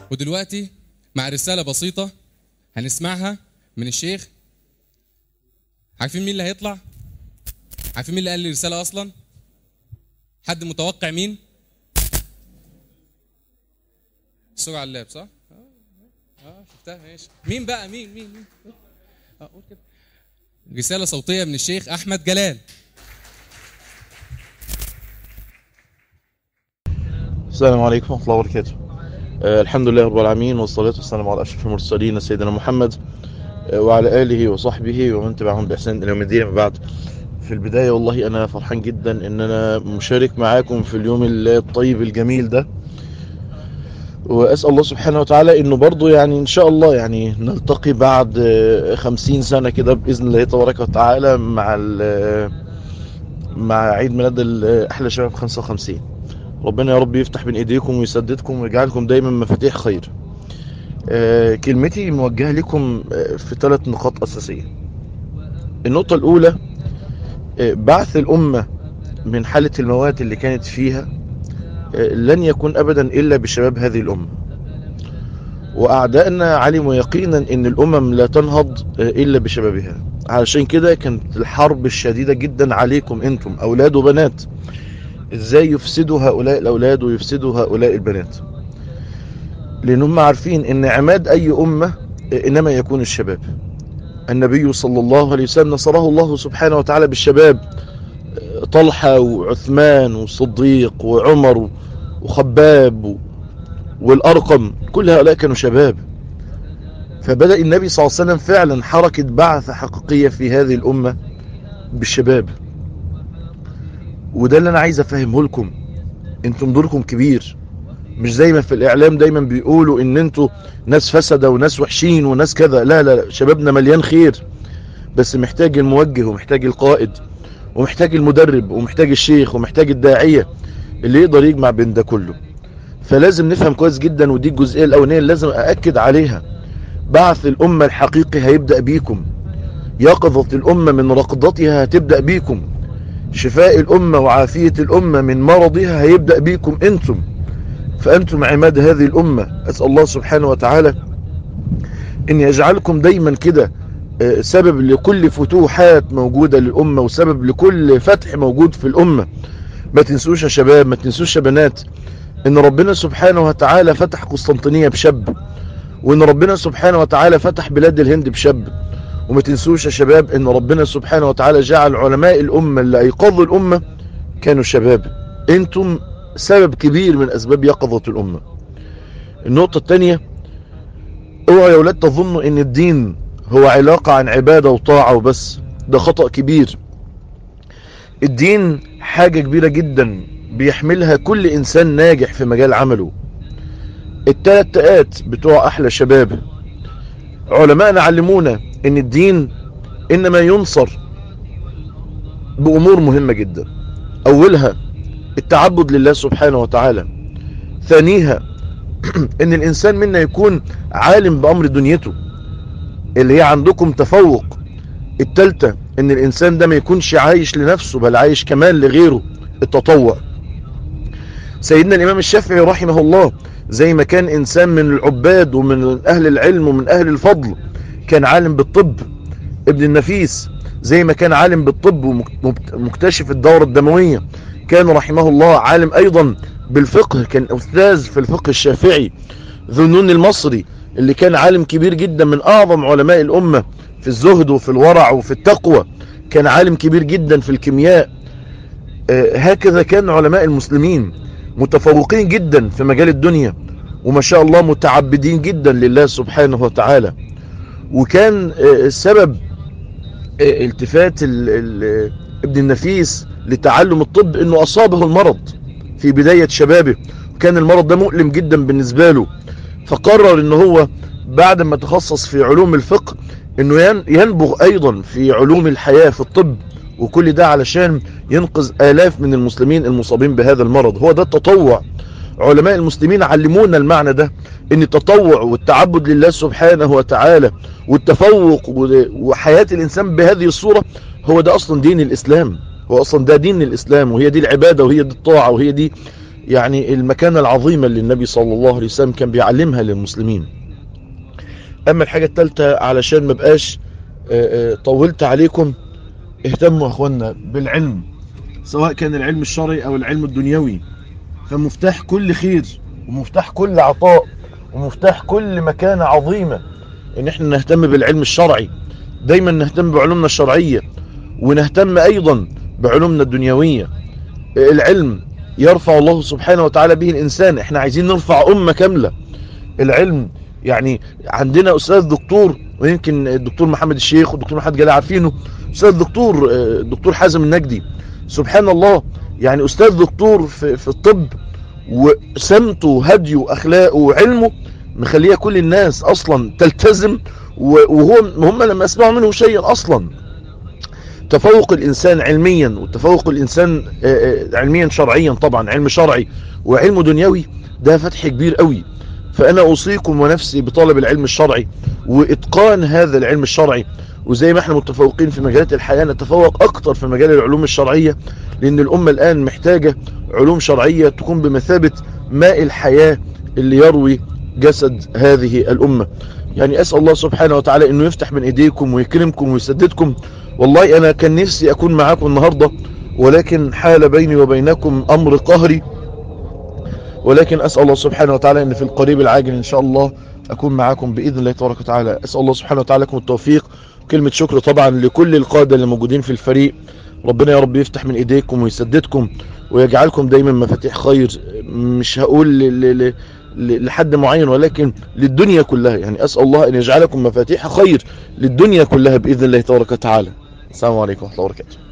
ودلوقتي مع رسالة بسيطة هنسمعها من الشيخ عارفين مين اللي هيطلع؟ عارفين مين اللي قال لي الرسالة أصلا؟ حد متوقع مين؟ الصورة على اللاب صح؟ اه اه شفتها ماشي مين بقى مين مين مين؟ اه قول كده رسالة صوتية من الشيخ أحمد جلال السلام عليكم ورحمة الله وبركاته آه الحمد لله رب العالمين والصلاة والسلام على أشرف المرسلين سيدنا محمد آه وعلى آله وصحبه ومن تبعهم بإحسان إلى يوم الدين أما بعد في البداية والله أنا فرحان جدا إن أنا مشارك معاكم في اليوم الطيب الجميل ده وأسأل الله سبحانه وتعالى إنه برضو يعني إن شاء الله يعني نلتقي بعد آه، خمسين سنة كده بإذن الله تبارك وتعالى مع ال- مع عيد ميلاد ال- أحلى شباب 55 ربنا يا رب يفتح بين ايديكم ويسددكم ويجعلكم دايما مفاتيح خير آه، كلمتي موجهة لكم آه، في ثلاث نقاط أساسية النقطة الأولى آه، بعث الأمة من حالة الموات اللي كانت فيها آه، لن يكون أبدا إلا بشباب هذه الأمة وأعدائنا علموا يقينا أن الأمم لا تنهض آه، إلا بشبابها علشان كده كانت الحرب الشديدة جدا عليكم أنتم أولاد وبنات ازاي يفسدوا هؤلاء الاولاد ويفسدوا هؤلاء البنات لان هم عارفين ان عماد اي امة انما يكون الشباب النبي صلى الله عليه وسلم نصره الله سبحانه وتعالى بالشباب طلحة وعثمان وصديق وعمر وخباب والارقم كل هؤلاء كانوا شباب فبدأ النبي صلى الله عليه وسلم فعلا حركة بعث حقيقية في هذه الامة بالشباب وده اللي انا عايز افهمه لكم انتم دوركم كبير مش زي ما في الاعلام دايما بيقولوا ان انتوا ناس فسدة وناس وحشين وناس كذا لا لا لا شبابنا مليان خير بس محتاج الموجه ومحتاج القائد ومحتاج المدرب ومحتاج الشيخ ومحتاج الداعية اللي يقدر يجمع بين ده كله فلازم نفهم كويس جدا ودي الجزئية الاولانية اللي لازم اأكد عليها بعث الامة الحقيقي هيبدأ بيكم يقظة الامة من رقضتها هتبدأ بيكم شفاء الأمة وعافية الأمة من مرضها هيبدأ بيكم أنتم فأنتم عماد هذه الأمة أسأل الله سبحانه وتعالى أن يجعلكم دايما كده آه، سبب لكل فتوحات موجودة للأمة وسبب لكل فتح موجود في الأمة ما تنسوش يا شباب ما تنسوش يا بنات ان ربنا سبحانه وتعالى فتح قسطنطينية بشاب وان ربنا سبحانه وتعالى فتح بلاد الهند بشاب وما تنسوش يا شباب ان ربنا سبحانه وتعالى جعل علماء الامة اللي ايقظوا الامة كانوا شباب انتم سبب كبير من اسباب يقظة الامة النقطة الثانية اوعوا يا ولاد تظنوا ان الدين هو علاقة عن عبادة وطاعة وبس ده خطأ كبير الدين حاجة كبيرة جدا بيحملها كل انسان ناجح في مجال عمله التلات تقات بتوع احلى شباب علماءنا علمونا ان الدين انما ينصر بامور مهمة جدا اولها التعبد لله سبحانه وتعالى ثانيها ان الانسان منا يكون عالم بامر دنيته اللي هي عندكم تفوق التالتة ان الانسان ده ما يكونش عايش لنفسه بل عايش كمان لغيره التطوع سيدنا الامام الشافعي رحمه الله زي ما كان انسان من العباد ومن اهل العلم ومن اهل الفضل كان عالم بالطب ابن النفيس زي ما كان عالم بالطب ومكتشف الدورة الدموية كان رحمه الله عالم ايضا بالفقه كان استاذ في الفقه الشافعي ذنون المصري اللي كان عالم كبير جدا من اعظم علماء الامة في الزهد وفي الورع وفي التقوى كان عالم كبير جدا في الكيمياء آه، هكذا كان علماء المسلمين متفوقين جدا في مجال الدنيا وما شاء الله متعبدين جدا لله سبحانه وتعالى وكان آه، سبب آه، التفات ال- ال- ابن النفيس لتعلم الطب انه اصابه المرض في بداية شبابه وكان المرض ده مؤلم جدا بالنسبة له فقرر ان هو بعد ما تخصص في علوم الفقه انه ين- ينبغ ايضا في علوم الحياة في الطب وكل ده علشان ينقذ آلاف من المسلمين المصابين بهذا المرض هو ده التطوع علماء المسلمين علمونا المعنى ده ان التطوع والتعبد لله سبحانه وتعالى والتفوق و- وحياة الانسان بهذه الصورة هو ده اصلا دين الاسلام هو اصلا ده دين الاسلام وهي دي العبادة وهي دي الطاعة وهي دي يعني المكانة العظيمة اللي النبي صلى الله عليه وسلم كان بيعلمها للمسلمين اما الحاجة الثالثة علشان ما بقاش آه، آه، طولت عليكم اهتموا يا اخوانا بالعلم سواء كان العلم الشرعي او العلم الدنيوي فمفتاح كل خير ومفتاح كل عطاء ومفتاح كل مكانة عظيمة ان احنا نهتم بالعلم الشرعي دايما نهتم بعلومنا الشرعية ونهتم ايضا بعلومنا الدنيوية العلم يرفع الله سبحانه وتعالى به الانسان احنا عايزين نرفع امة كاملة العلم يعني عندنا استاذ دكتور ويمكن الدكتور محمد الشيخ والدكتور محمد جلال عارفينه استاذ دكتور آه، الدكتور حازم النجدي سبحان الله يعني استاذ دكتور في, في الطب وسمته وهديه واخلاقه وعلمه مخليه كل الناس اصلا تلتزم و- وهو هم لما يسمعوا منه شيئا اصلا تفوق الانسان علميا وتفوق الانسان آه، آه، علميا شرعيا طبعا علم شرعي وعلم دنيوي ده فتح كبير قوي فانا اوصيكم ونفسي بطلب العلم الشرعي واتقان هذا العلم الشرعي وزي ما احنا متفوقين في مجالات الحياة نتفوق اكتر في مجال العلوم الشرعية لان الامة الان محتاجة علوم شرعية تكون بمثابة ماء الحياة اللي يروي جسد هذه الامة يعني اسأل الله سبحانه وتعالى انه يفتح من ايديكم ويكرمكم ويسددكم والله انا كان نفسي اكون معاكم النهاردة ولكن حال بيني وبينكم امر قهري ولكن اسأل الله سبحانه وتعالى ان في القريب العاجل ان شاء الله اكون معاكم باذن الله تبارك وتعالى اسأل الله سبحانه وتعالى لكم التوفيق كلمة شكر طبعا لكل القادة اللي موجودين في الفريق ربنا يا رب يفتح من ايديكم ويسددكم ويجعلكم دايما مفاتيح خير مش هقول ل- ل- ل- لحد معين ولكن للدنيا كلها يعني اسأل الله ان يجعلكم مفاتيح خير للدنيا كلها باذن الله تبارك وتعالى السلام عليكم ورحمة الله وبركاته